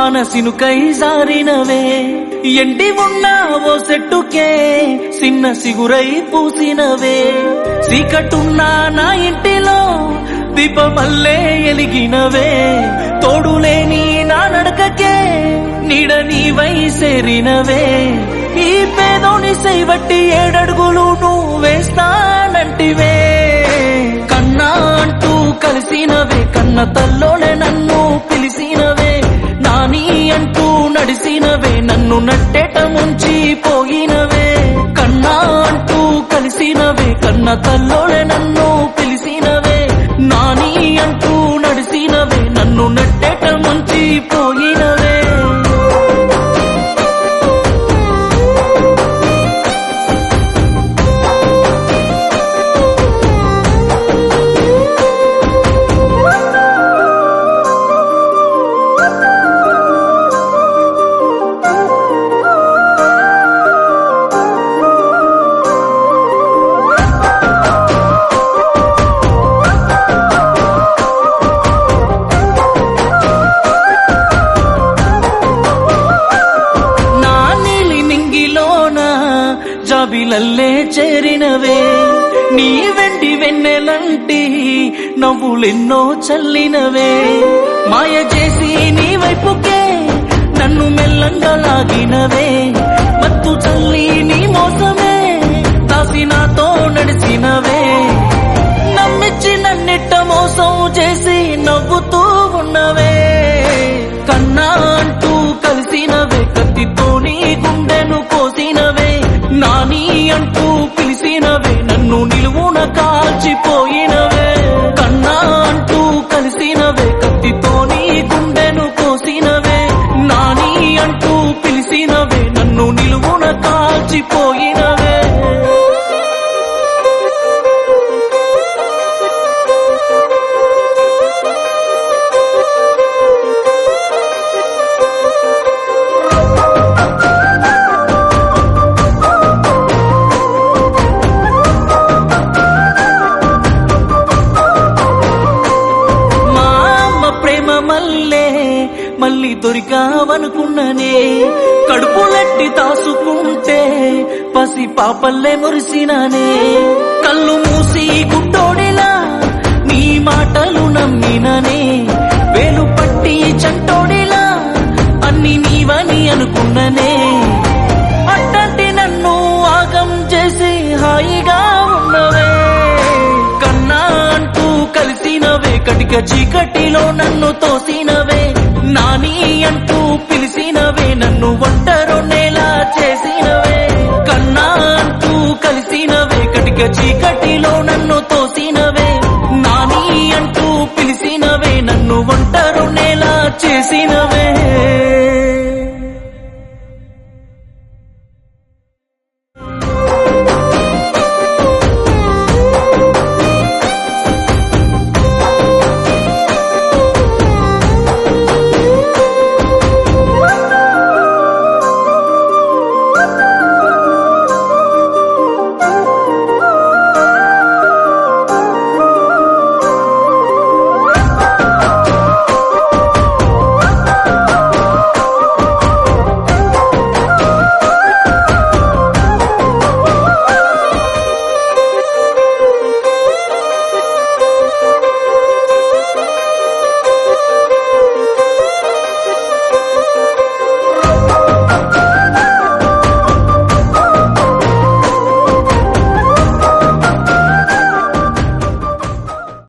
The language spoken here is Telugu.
వానసినుకై జారినవే ఎండి ఉన్న ఓ చెట్టుకే చిన్న సిగురై పూసినవే చీకటున్నా నా ఇంటిలో దీపమల్లే ఎలిగినవే తోడులేని నా నడకకే నీడ నీవై సేరినవే ఈ పేదోని సైవట్టి ఏడడుగులు నువ్వు వేస్తానంటివే కన్నా అంటూ కలిసినవే కన్న తల్లోనే నన్ను పిలిసినవే నాని అంటూ నడిసినవే నన్ను నట్టేట ముంచి పోయినవే కన్నా అంటూ కలిసినవే కన్న తల్లోనే నన్ను పిలిసినవే నాని అంటూ నడిసినవే నన్ను నట్టేట ముంచి పోయినవే నా నీలి నింగిలోన జాబిలల్లే చేరినవే నీ వెండి వెన్నెలంటి నవ్వులెన్నో చల్లినవే మాయ చేసి నీ వైపుకే నన్ను మెల్లంగా లాగినవే మత్తు చల్లి నీ మోసమే దాసి నాతో నడిచినవే నమ్మిచ్చి నన్నిట్ట మోసం చేసి నవ్వుతూ ఉన్నవే కన్నా అంటూ కలిసినవే కత్తితో నీ గుండెను కోసినవే నాని అంటూ పిలిసినవే నన్ను నిలువున కాల్చిపోయినవే కన్నా అంటూ కలిసినవే కత్తితో నీ గుండెను కోసినవే నాని అంటూ పిలిసినవే నన్ను నిలువున కాల్చిపోయినవే మా అమ్మ ప్రేమ మల్లే మళ్ళీ దొరికావనుకున్ననే కడుపులెట్టి దాసుకుంటే పసి పాపల్లే మురిసినానే కళ్ళు మూసి గుడ్డోడిలా నీ మాటలు నమ్మిననే వేలు పట్టి చంటోడిలా అన్ని నీవని అనుకున్ననే అట్టంటి నన్ను ఆగం చేసి హాయిగా ఉన్నవే కన్నా అంటూ కలిసినవే కటిక చీకటిలో నన్ను తోసినవే నాని అంటూ పిలిసినవే నన్ను ఒంటరొన్నేలా చేసినవే కన్నా అంటూ కలిసినవే కటిక చీకటిలో నన్ను తోసినవే నాని అంటూ పిలిసినవే నన్ను ఒంటరొన్నేలా చేసినవే